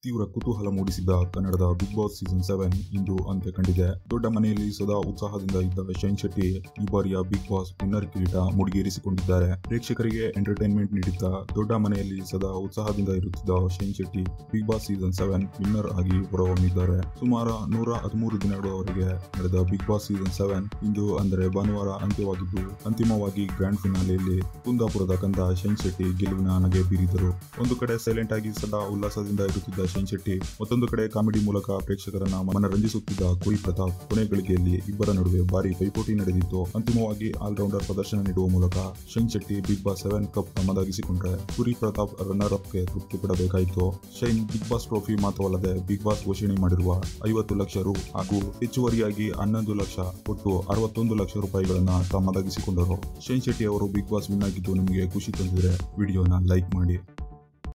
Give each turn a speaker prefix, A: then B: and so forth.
A: ತೀವ್ರ ಕುತೂಹಲ ಮೂಡಿಸಿದ್ದ ಕನ್ನಡದ ಬಿಗ್ ಬಾಸ್ ಸೀಸನ್ ಸೆವೆನ್ ಇಂದು ಅಂತ್ಯ ಕಂಡಿದೆ ದೊಡ್ಡ ಮನೆಯಲ್ಲಿ ಸದಾ ಉತ್ಸಾಹದಿಂದ ಇದ್ದ ಶೈನ್ ಶೆಟ್ಟಿ ಈ ಬಾರಿಯ ಬಿಗ್ ಬಾಸ್ ವಿನ್ನರ್ ಕಿರೀಟ ಮುಡಿಗೇರಿಸಿಕೊಂಡಿದ್ದಾರೆ ಪ್ರೇಕ್ಷಕರಿಗೆ ಎಂಟರ್ಟೈನ್ಮೆಂಟ್ ನೀಡುತ್ತಾ ದೊಡ್ಡ ಮನೆಯಲ್ಲಿ ಸದಾ ಉತ್ಸಾಹದಿಂದ ಇರುತ್ತಿದ್ದ Shine Shetty Bigg Boss season seven winner ಆಗಿ ಹೊರಹೊಮ್ಮಿದ್ದಾರೆ ಸುಮಾರು ನೂರ ಹದಿಮೂರು ದಿನಗಳವರೆಗೆ ನಡೆದ ಬಿಗ್ ಬಾಸ್ ಸೀಸನ್ ಸೆವೆನ್ ಇಂದು ಅಂದರೆ ಭಾನುವಾರ ಅಂತ್ಯವಾಗಿದ್ದು ಅಂತಿಮವಾಗಿ ಗ್ರ್ಯಾಂಡ್ ಫಿನಾಲೆಯಲ್ಲಿ ಕುಂದಾಪುರದ ಕಂದ ಶೈನ್ ಶೆಟ್ಟಿ ಗೆಲುವಿನ ನಗೆ ಬೀರಿದರು ಒಂದು ಕಡೆ ಸೈಲೆಂಟ್ ಆಗಿ ಸದಾ ಉಲ್ಲಾಸದಿಂದ ಇರುತ್ತಿದ್ದ ಶೈನ್ ಶೆಟ್ಟಿ ಮತ್ತೊಂದು ಕಡೆ ಕಾಮಿಡಿ ಮೂಲಕ ಪ್ರೇಕ್ಷಕರನ್ನ ಮನರಂಜಿಸುತ್ತಿದ್ದ ಕುರಿ ಪ್ರತಾಪ್ ಕೊನೆ ಗಳಿಗೆಯಲ್ಲಿ ಇಬ್ಬರ ನಡುವೆ ಭಾರಿ ಪೈಪೋಟಿ ನಡೆದಿತ್ತು ಅಂತಿಮವಾಗಿ ಆಲ್ರೌಂಡರ್ ಪ್ರದರ್ಶನ ನೀಡುವ ಮೂಲಕ Shine Shetty Bigg Boss seven cup ತಮ್ಮದಾಗಿಸಿಕೊಂಡ್ರೆ ಕುರಿ ಪ್ರತಾಪ್ ರನ್ನರ್ ಅಪ್ಗೆ ತೃಪ್ತಿ ಪಡಬೇಕಾಯಿತು ಶೈನ್ ಬಿಗ್ ಬಾಸ್ ಟ್ರೋಫಿ ಮಾತ್ರವಲ್ಲದೆ ಬಿಗ್ ಬಾಸ್ ಘೋಷಣೆ ಮಾಡಿರುವ ಐವತ್ತು ಲಕ್ಷ ರು ಹಾಗೂ ಹೆಚ್ಚುವರಿಯಾಗಿ ಹನ್ನೊಂದು ಲಕ್ಷ ಒಟ್ಟು ಅರವತ್ತೊಂದು ಲಕ್ಷ ರೂಪಾಯಿಗಳನ್ನ ತಮ್ಮದಾಗಿಸಿಕೊಂಡರು ಶೈನ್ ಶೆಟ್ಟಿ ಅವರು ಬಿಗ್ ಬಾಸ್ ವಿನ್ ಆಗಿದ್ದು ನಿಮಗೆ ಖುಷಿ ತಂದಿದ್ರೆ ವಿಡಿಯೋನ ಲೈಕ್ ಮಾಡಿ